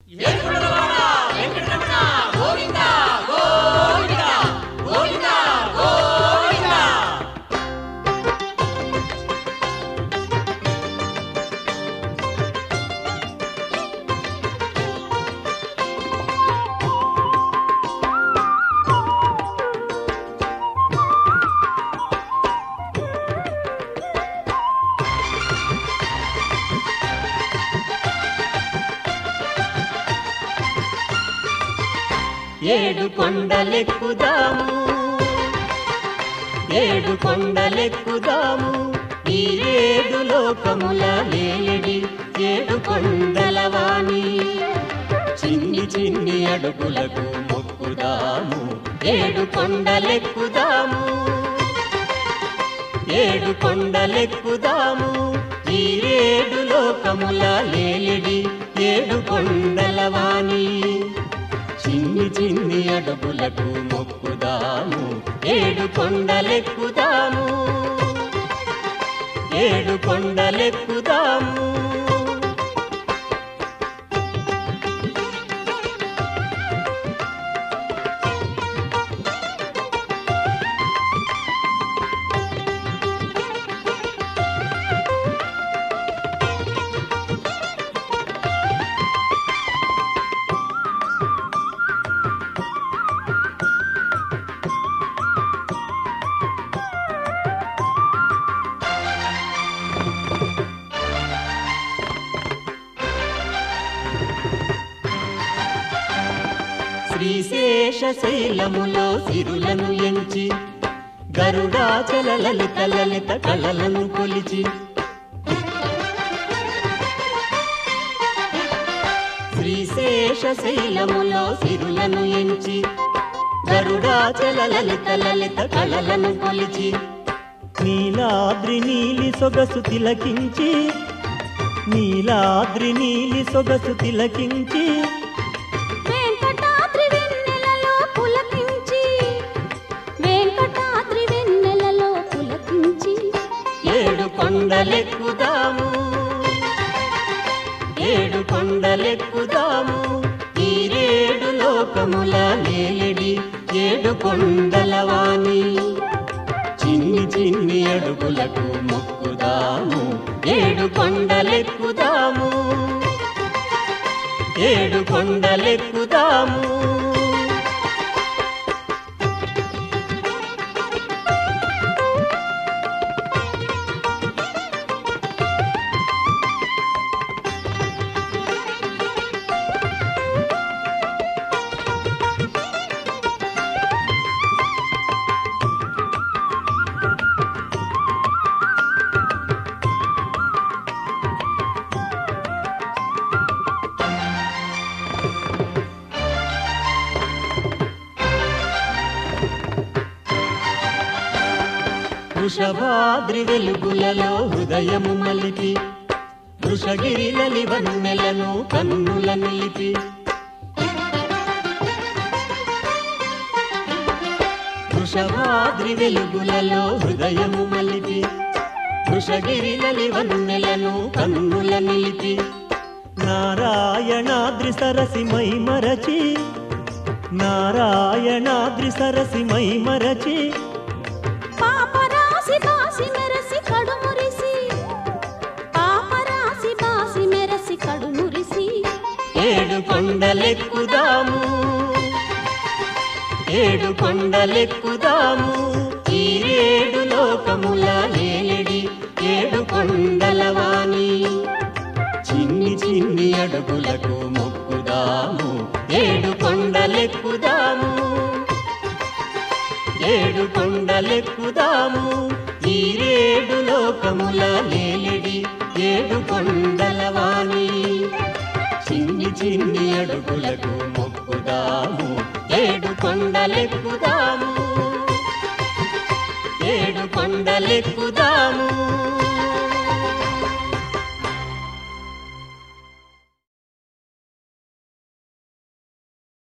ఏడు కొండలెక్కుదాము ఏడు కొండలెక్కుదాము ఈ ఏడు లోకముల లేడి ఏడు కొండలవాణి చిన్ని చిన్ని అడుగులకు మొక్కుదాము ఏడు కొండలెక్కుదాము ఏడు కొండలెక్కుదాము ఈ ఏడు లోకముల లేలిడి ఏడు కొండలవాణి చిన్ని చిన్ని అడుగులకు మొక్కుదాము ఏడు కొండలెక్కుదాము ఏడు కొండలెక్కుదాము శ్రీశేష శైలములో సిరులను ఎంచి గరుడాచల లలిత లలిత కళలను కొలిచి శ్రీశేష శైలములో సిరులను ఎంచి గరుడాచల లలిత లలిత కళలను కొలిచి నీలాద్రి నీలి సొగసు తిలకించి నీలాద్రి నీలి సొగసు తిలకించి వెంకటాద్రి వెన్నెలలో పులకించి వెంకటాద్రి వెన్నెలలో పులకించి ఏడు కొండలెక్కుదాము ఏడు కొండలెక్కుదాము ఈ ఏడు లోకముల నేలిడి ఏడు కొండలవాణి చిన్ని చిన్ని అడుగులకు మొక్కుదాము ఏడు కొండలెక్కుదాము ఏడు కొండలెక్కుదాము వృషభాద్రి వెలుగులలో హృదయము మలిపి వృషగిరిలలి వన్నెలను కన్నుల నిలిపి వృషభాద్రి వెలుగులలో హృదయము మలిపి వృషగిరిలలి వన్నెలను కన్నుల నిలిపి నారాయణాద్రి సరసి మై మరచి నారాయణాద్రి సరసి మై మరచి పాపరాసి బాసి మెరసి కడుమురిసి పాపరాసి బాసి మెరసి కడుమురిసి ఏడు కొండలెక్కుదాము ఏడు కొండలెక్కుదాము ఈ ఏడు లోకముల లేలిడి ఏడు కొండలవాణి చిన్ని చిన్ని అడుగులకు మొక్కుదాము ఏడు కొండలెక్కుదాము ఏడు కొండలెక్కుదాము ఈ ఏడు లోకముల లేలిడి ఏడు కొండలవాణి చిన్ని చిన్ని అడుగులకు మొక్కుదాము ఏడు కొండలెక్కుదాము ఏడు కొండలెక్కుదాము